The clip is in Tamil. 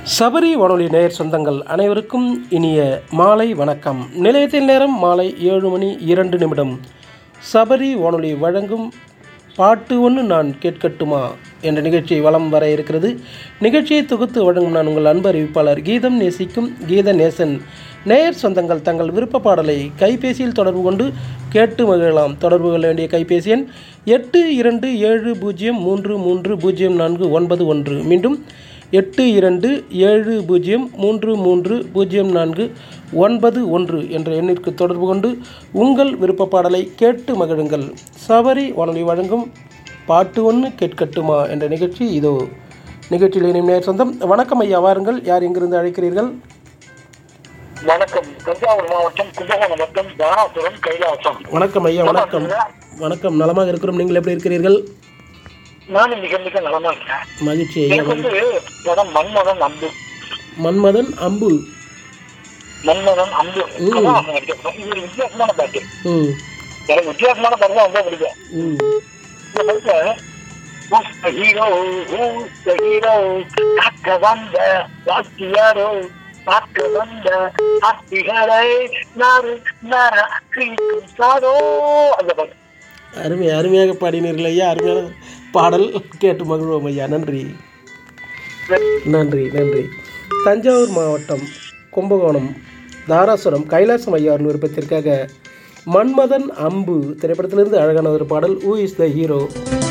சபரி வானொலி நேயர் சொந்தங்கள் அனைவருக்கும் இனிய மாலை வணக்கம் நிலையத்தில் நேரம் மாலை ஏழு மணி இரண்டு நிமிடம் சபரி வானொலி வழங்கும் பாட்டு ஒன்று நான் கேட்கட்டுமா என்ற நிகழ்ச்சி வலம் வர இருக்கிறது நிகழ்ச்சியை தொகுத்து வழங்கும் நான் உங்கள் அன்பு அறிவிப்பாளர் கீதம் நேசிக்கும் கீத நேசன் நேயர் சொந்தங்கள் தங்கள் விருப்ப பாடலை கைபேசியில் தொடர்பு கொண்டு கேட்டு மகிழலாம் தொடர்பு கொள்ள வேண்டிய கைபேசி எண் எட்டு இரண்டு ஏழு பூஜ்ஜியம் மூன்று மூன்று பூஜ்ஜியம் நான்கு ஒன்பது ஒன்று மீண்டும் எட்டு இரண்டு ஏழு பூஜ்ஜியம் மூன்று மூன்று பூஜ்ஜியம் நான்கு ஒன்பது ஒன்று என்ற எண்ணிற்கு தொடர்பு கொண்டு உங்கள் விருப்ப பாடலை கேட்டு மகிழுங்கள் சபரி வானொலி வழங்கும் பாட்டு ஒன்று கேட்கட்டுமா என்ற நிகழ்ச்சி இதோ நிகழ்ச்சியில் இணையும் நேர் சொந்தம் வணக்கம் ஐயா வாருங்கள் யார் எங்கிருந்து அழைக்கிறீர்கள் வணக்கம் தஞ்சாவூர் மாவட்டம் கும்பகோணம் வட்டம் தாராபுரம் கைலாசம் வணக்கம் ஐயா வணக்கம் வணக்கம் நலமாக இருக்கிறோம் நீங்கள் எப்படி இருக்கிறீர்கள் நானும் மிக மிக நலமா இருக்கேன் மகிழ்ச்சி ஐயா எனக்கு வந்து படம் மன்மதன் அம்பு மன்மதன் அம்பு மன்மதன் அம்பு கமலஹாசன் நடிச்ச படம். இது ஒரு வித்தியாசமான பாட்டு ம் எனக்கு வித்தியாசமான படம் தான் ரொம்ப பிடிக்கும் ம் இந்த படத்துல Who's the hero? Who's the hero? காக்க வந்த வாத்தியாரோ பார்க்க வந்த ஆத்திகளை நாறு நார கிழிக்கும் சாரோ அந்த பாட்டு அருமை அருமையாக பாடினீர்கள் ஐயா அருமையான பாடல் கேட்டு மகிழ்வோம் ஐயா நன்றி நன்றி நன்றி தஞ்சாவூர் மாவட்டம் கும்பகோணம் தாராசுரம் கைலாசம் ஐயாவின் விருப்பத்திற்காக மன்மதன் அம்பு திரைப்படத்திலிருந்து அழகான ஒரு பாடல் ஊ இஸ் த ஹீரோ